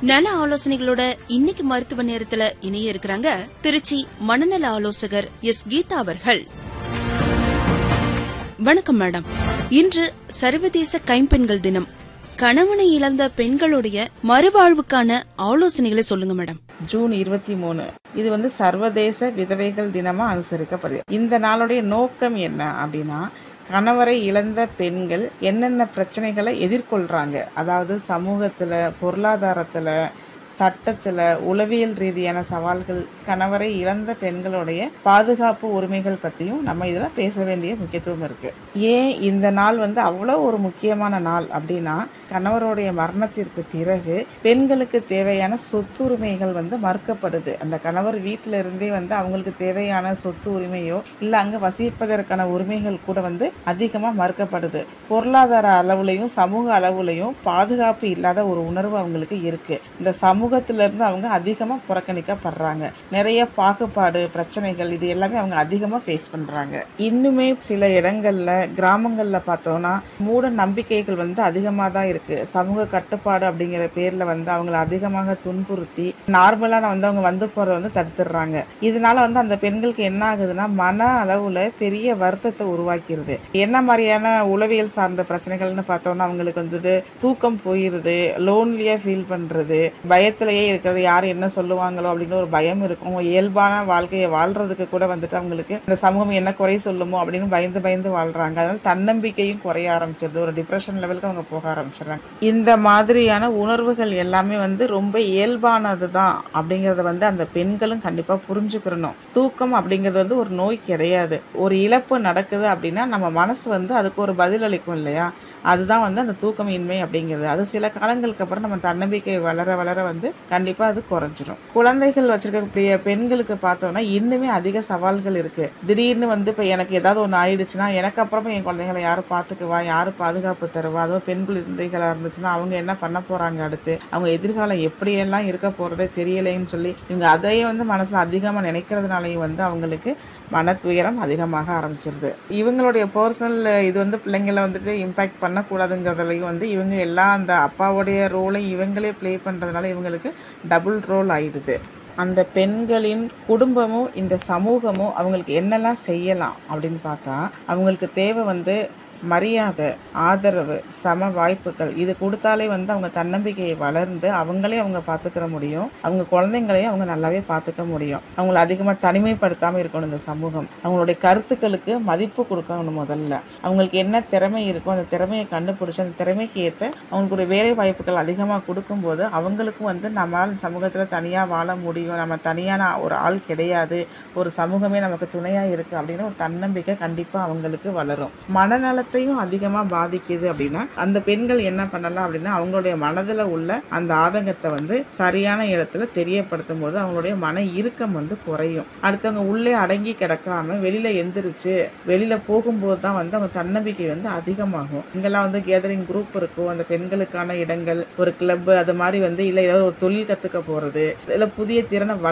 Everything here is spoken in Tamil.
நல ஆலோசனைகளோட இன்னைக்கு மருத்துவ நேரத்துல இணைய இருக்கிறாங்க திருச்சி மனநல ஆலோசகர் எஸ் கீதா அவர்கள் வணக்கம் மேடம் இன்று சர்வதேச கைம்பெண்கள் தினம் கணவனை இழந்த பெண்களுடைய மறுவாழ்வுக்கான ஆலோசனைகளை சொல்லுங்க மேடம் ஜூன் இருபத்தி மூணு இது வந்து சர்வதேச விதவைகள் தினமா அனுசரிக்கப்படுது இந்த நாளுடைய நோக்கம் என்ன அப்படின்னா கணவரை இழந்த பெண்கள் என்னென்ன பிரச்சனைகளை எதிர்கொள்றாங்க அதாவது சமூகத்துல பொருளாதாரத்துல சட்டத்துல உளவியல் ரீதியான சவால்கள் கணவரை இழந்த பெண்களுடைய பாதுகாப்பு உரிமைகள் பத்தியும் நம்ம இதுல பேச வேண்டிய முக்கியத்துவம் இருக்கு ஏன் இந்த நாள் வந்து அவ்வளோ ஒரு முக்கியமான நாள் அப்படின்னா கணவருடைய மரணத்திற்கு பிறகு பெண்களுக்கு தேவையான சொத்துரிமைகள் வந்து மறுக்கப்படுது அந்த கணவர் வீட்டில இருந்தே வந்து அவங்களுக்கு தேவையான சொத்து உரிமையோ இல்ல அங்க வசிப்பதற்கான உரிமைகள் கூட வந்து அதிகமா மறுக்கப்படுது பொருளாதார அளவுலையும் சமூக அளவுலையும் பாதுகாப்பு இல்லாத ஒரு உணர்வு அவங்களுக்கு இருக்கு இந்த சமூகத்துல இருந்து அவங்க அதிகமா புறக்கணிக்கப்படுறாங்க நிறைய பாகுபாடு பிரச்சனைகள் இது எல்லாமே அவங்க அதிகமா ஃபேஸ் பண்றாங்க இன்னுமே சில இடங்கள்ல கிராமங்கள்ல பார்த்தோம்னா மூட நம்பிக்கைகள் வந்து அதிகமா தான் இருக்கு சமூக கட்டுப்பாடு அப்படிங்கிற பேர்ல வந்து அவங்கள அதிகமாக துன்புறுத்தி நார்மலா வந்து அவங்க வந்து போறத வந்து தடுத்துடுறாங்க இதனால வந்து அந்த பெண்களுக்கு என்ன ஆகுதுன்னா மன அளவுல பெரிய வருத்தத்தை உருவாக்கிருது என்ன மாதிரியான உளவியல் சார்ந்த பிரச்சனைகள்னு பார்த்தோம்னா அவங்களுக்கு வந்துட்டு தூக்கம் போயிருது லோன்லியா ஃபீல் பண்றது பயத்திலேயே இருக்கிறது யார் என்ன சொல்லுவாங்களோ அப்படிங்கிற ஒரு பயம் இருக்கும் இயல்பான வாழ்க்கையை வாழ்றதுக்கு கூட வந்துட்டு அவங்களுக்கு இந்த சமூகம் என்ன குறை சொல்லுமோ அப்படின்னு பயந்து பயந்து வாழ்றாங்க அதனால தன்னம்பிக்கையும் குறைய ஆரம்பிச்சிருது ஒரு டிப்ரெஷன் லெவலுக்கு அவங்க போக ஆரம்பிச்சிடுறாங்க இந்த மாதிரியான உணர்வுகள் எல்லாமே வந்து ரொம்ப இயல்பானது தான் அப்படிங்கறத வந்து அந்த பெண்களும் கண்டிப்பா புரிஞ்சுக்கிறணும் தூக்கம் அப்படிங்கிறது வந்து ஒரு நோய் கிடையாது ஒரு இழப்பு நடக்குது அப்படின்னா நம்ம மனசு வந்து அதுக்கு ஒரு பதில் அளிக்கும் இல்லையா அதுதான் வந்து அந்த தூக்கமின்மை அப்படிங்கிறது அது சில காலங்களுக்கு அப்புறம் நம்ம தன்னம்பிக்கை வளர வளர வந்து கண்டிப்பா அது குறைஞ்சிரும் குழந்தைகள் வச்சிருக்கக்கூடிய பெண்களுக்கு பார்த்தோம்னா இன்னுமே அதிக சவால்கள் இருக்கு திடீர்னு வந்து இப்ப எனக்கு ஏதாவது ஒன்று ஆயிடுச்சுன்னா எனக்கு அப்புறமா என் குழந்தைகளை யாரு பாத்துக்குவா யாரு பாதுகாப்பு தருவா அதுவும் பெண் குழந்தைகளா இருந்துச்சுன்னா அவங்க என்ன பண்ண போறாங்க அடுத்து அவங்க எதிர்காலம் எப்படியெல்லாம் இருக்க போறதே தெரியலைன்னு சொல்லி இவங்க அதையே வந்து மனசுல அதிகமா நினைக்கிறதுனாலையும் வந்து அவங்களுக்கு மன துயரம் அதிகமாக ஆரம்பிச்சிருது இவங்களுடைய பர்சனல் இது வந்து பிள்ளைங்களை வந்துட்டு இம்பாக்ட் பண்ணக்கூடாதுங்கிறதுலையும் வந்து இவங்க எல்லாம் அந்த அப்பாவுடைய ரோலை இவங்களே ப்ளே பண்ணுறதுனால இவங்களுக்கு டபுள் ரோல் ஆயிடுது அந்த பெண்களின் குடும்பமும் இந்த சமூகமும் அவங்களுக்கு என்னெல்லாம் செய்யலாம் அப்படின்னு பார்த்தா அவங்களுக்கு தேவை வந்து மரியாதை ஆதரவு சம வாய்ப்புகள் இது கொடுத்தாலே வந்து அவங்க தன்னம்பிக்கையை வளர்ந்து அவங்களே அவங்க பார்த்துக்கிற முடியும் அவங்க குழந்தைங்களையும் அவங்க நல்லாவே பார்த்துக்க முடியும் அவங்கள அதிகமாக தனிமைப்படுத்தாமல் இருக்கணும் இந்த சமூகம் அவங்களுடைய கருத்துக்களுக்கு மதிப்பு கொடுக்கணும் முதல்ல அவங்களுக்கு என்ன திறமை இருக்கோ அந்த திறமையை கண்டுபிடிச்சி அந்த திறமைக்கு ஏற்ற அவங்களுடைய வேலை வாய்ப்புகள் அதிகமாக கொடுக்கும்போது அவங்களுக்கும் வந்து நம்மளால் சமூகத்தில் தனியாக வாழ முடியும் நம்ம தனியான ஒரு ஆள் கிடையாது ஒரு சமூகமே நமக்கு துணையாக இருக்குது அப்படின்னு ஒரு தன்னம்பிக்கை கண்டிப்பாக அவங்களுக்கு வளரும் மனநல மனத்தையும் அதிகமாக பாதிக்குது அப்படின்னா அந்த பெண்கள் என்ன பண்ணலாம் அப்படின்னா அவங்களுடைய மனதில் உள்ள அந்த ஆதங்கத்தை வந்து சரியான இடத்துல தெரியப்படுத்தும் போது அவங்களுடைய மன இறுக்கம் வந்து குறையும் அடுத்தவங்க உள்ளே அடங்கி கிடக்காம வெளியில எந்திரிச்சு வெளியில போகும்போது தான் வந்து அவங்க தன்னம்பிக்கை வந்து அதிகமாகும் இங்கெல்லாம் வந்து கேதரிங் குரூப் இருக்கும் அந்த பெண்களுக்கான இடங்கள் ஒரு கிளப் அது மாதிரி வந்து இல்லை ஏதாவது ஒரு தொழில் கத்துக்க போறது இல்லை புதிய திறனை